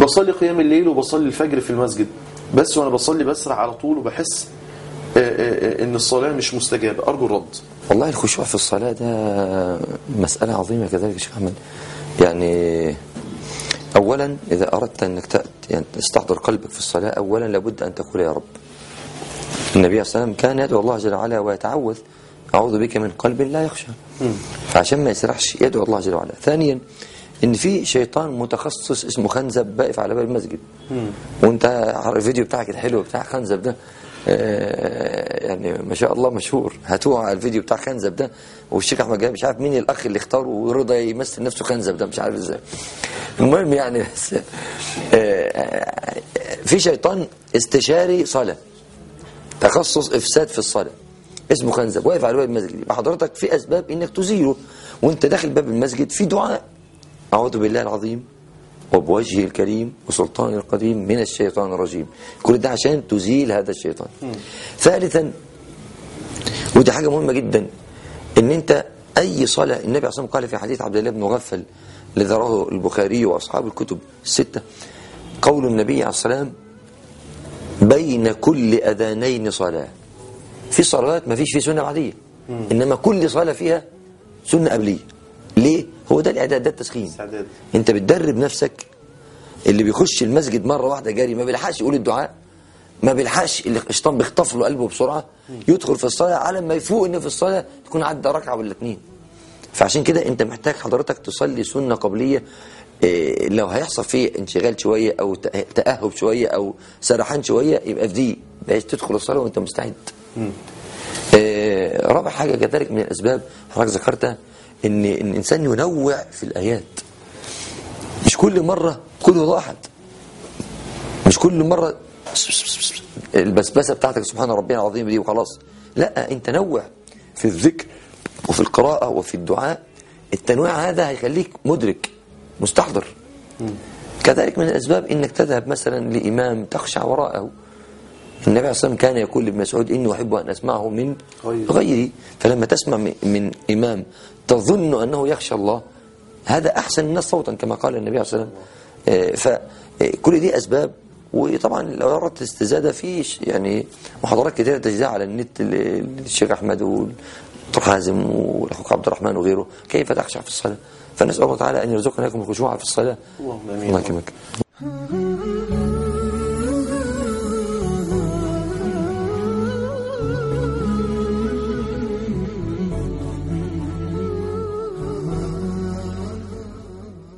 بصلي قيام الليل وبصلي الفجر في المسجد بس وانا بصلي بسرع على طول وبحس آه، آه، آه، ان الصلاه مش مستجابه ارجو الرد والله الخشوع في الصلاة ده مسألة عظيمة كذلك يا شيخ أحمد يعني أولا إذا أردت أنك ت- يعني تستحضر قلبك في الصلاة أولا لابد أن تقول يا رب النبي صلى الله عليه وسلم كان يدعو الله جل وعلا ويتعوذ أعوذ بك من قلب لا يخشى فعشان ما يسرحش يدعو الله جل وعلا ثانيا ان في شيطان متخصص اسمه خنزب واقف على باب المسجد وانت عارف الفيديو بتاعك الحلو بتاع خنزب ده آه، يعني ما شاء الله مشهور هاتوه على الفيديو بتاع خنزب ده والشيخ احمد جاب مش عارف مين الاخ اللي اختاره ورضى يمثل نفسه خنزب ده مش عارف ازاي المهم يعني بس آه، في شيطان استشاري صلاه تخصص افساد في الصلاه اسمه خنزب واقف على باب المسجد يبقى حضرتك في اسباب انك تزيله وانت داخل باب المسجد في دعاء اعوذ بالله العظيم وبوجهه الكريم وسلطان القديم من الشيطان الرجيم كل ده عشان تزيل هذا الشيطان ثالثا ودي حاجه مهمه جدا ان انت اي صلاه النبي عليه الصلاه والسلام قال في حديث عبد الله بن مغفل الذي رواه البخاري واصحاب الكتب السته قول النبي عليه الصلاه والسلام بين كل اذانين صلاه في صلوات ما فيش فيه سنه بعديه انما كل صلاه فيها سنه قبليه ليه هو ده الاعداد ده التسخين استعداد. انت بتدرب نفسك اللي بيخش المسجد مره واحده جاري ما بيلحقش يقول الدعاء ما بيلحقش اللي الشيطان بيخطف له قلبه بسرعه يدخل في الصلاه على ما يفوق ان في الصلاه تكون عدى ركعه ولا اتنين فعشان كده انت محتاج حضرتك تصلي سنه قبليه إيه، لو هيحصل فيه انشغال شويه او تأ- تاهب شويه او سرحان شويه يبقى في دي بحيث تدخل الصلاه وانت مستعد آه، رابع حاجة كذلك من الأسباب حضرتك ذكرتها إن إن الإنسان ينوع في الآيات مش كل مرة كل واحد مش كل مرة البسبسة بتاعتك سبحان ربي العظيم دي وخلاص لا أنت نوع في الذكر وفي القراءة وفي الدعاء التنويع هذا هيخليك مدرك مستحضر كذلك من الأسباب إنك تذهب مثلا لإمام تخشع وراءه النبي عليه الصلاة والسلام كان يقول لابن مسعود إني أحب أن أسمعه من غيري. غيري فلما تسمع من- من إمام تظن أنه يخشى الله هذا أحسن الناس صوتا كما قال النبي عليه الصلاة والسلام آه، فكل دي أسباب وطبعا لو أردت الاستزادة في ش- يعني محاضرات كثيرة تجزاها على النت ل- للشيخ أحمد والدكتور حازم والأخوك عبد الرحمن وغيره كيف تخشع في الصلاة فنسأل الله تعالى أن يرزقنا لكم الخشوع في الصلاة اللهم آمين. الله يكرمك